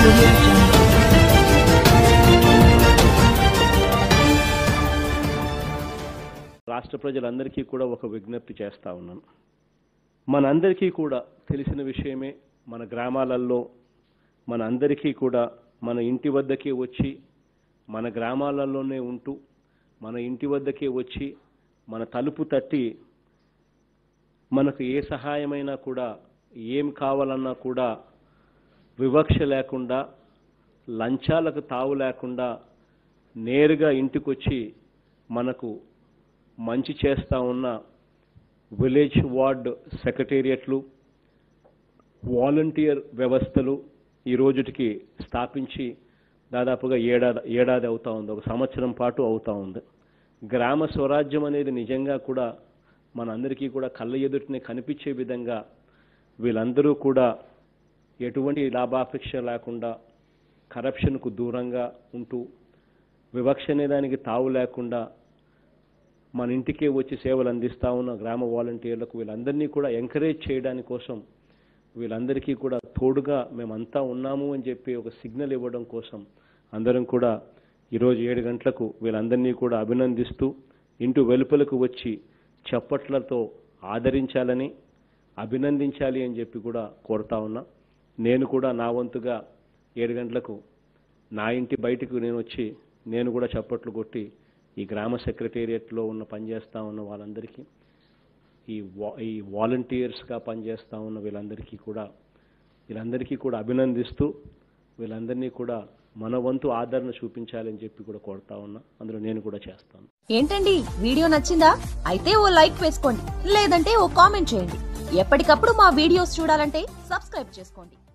audio jungle. రాష్ట్ర ప్రజలందరికీ కూడా ఒక విజ్ఞప్తి చేస్తా ఉన్నాను మనందరికీ కూడా తెలిసిన విషయమే మన గ్రామాలలో మన అందరికీ కూడా మన ఇంటి వద్దకే వచ్చి మన గ్రామాలలోనే ఉంటూ మన ఇంటి వద్దకే వచ్చి మన తలుపు తట్టి మనకు ఏ సహాయమైనా కూడా ఏం కావాలన్నా కూడా వివక్ష లేకుండా లంచాలకు తావు లేకుండా నేరుగా ఇంటికొచ్చి మనకు మంచి చేస్తా ఉన్న విలేజ్ వార్డ్ సెక్రటేరియట్లు వాలంటీర్ వ్యవస్థలు ఈ రోజుటికి స్థాపించి దాదాపుగా ఏడాది ఏడాది అవుతా ఉంది ఒక సంవత్సరం పాటు అవుతా ఉంది గ్రామ స్వరాజ్యం అనేది నిజంగా కూడా మనందరికీ కూడా కళ్ళ ఎదుటినే కనిపించే విధంగా వీళ్ళందరూ కూడా ఎటువంటి లాభాపేక్ష లేకుండా కరప్షన్కు దూరంగా ఉంటూ వివక్ష అనే దానికి తావు లేకుండా మన ఇంటికే వచ్చి సేవలు అందిస్తా ఉన్న గ్రామ వాలంటీర్లకు వీళ్ళందరినీ కూడా ఎంకరేజ్ చేయడానికి కోసం వీళ్ళందరికీ కూడా తోడుగా మేమంతా ఉన్నాము అని చెప్పి ఒక సిగ్నల్ ఇవ్వడం కోసం అందరం కూడా ఈరోజు ఏడు గంటలకు వీళ్ళందరినీ కూడా అభినందిస్తూ ఇంటి వెలుపలకు వచ్చి చప్పట్లతో ఆదరించాలని అభినందించాలి అని చెప్పి కూడా కోరుతా ఉన్నా నేను కూడా నా వంతుగా ఏడు గంటలకు నా ఇంటి బయటకు నేను వచ్చి నేను కూడా చప్పట్లు కొట్టి ఈ గ్రామ సెక్రటేరియట్లో ఉన్న పనిచేస్తా ఉన్న వాళ్ళందరికీ ఈ వా ఈ వాలంటీర్స్గా పనిచేస్తా ఉన్న వీళ్ళందరికీ కూడా వీళ్ళందరికీ కూడా అభినందిస్తూ వీళ్ళందరినీ కూడా మన వంతు ఆదరణ చూపించాలని చెప్పి కూడా కోరుతా ఉన్నా అందులో నేను కూడా చేస్తాను ఏంటండి వీడియో నచ్చిందా అయితే ఓ లైక్ వేసుకోండి లేదంటే ఓ కామెంట్ చేయండి ఎప్పటికప్పుడు మా వీడియోస్ చూడాలంటే సబ్స్క్రైబ్ చేసుకోండి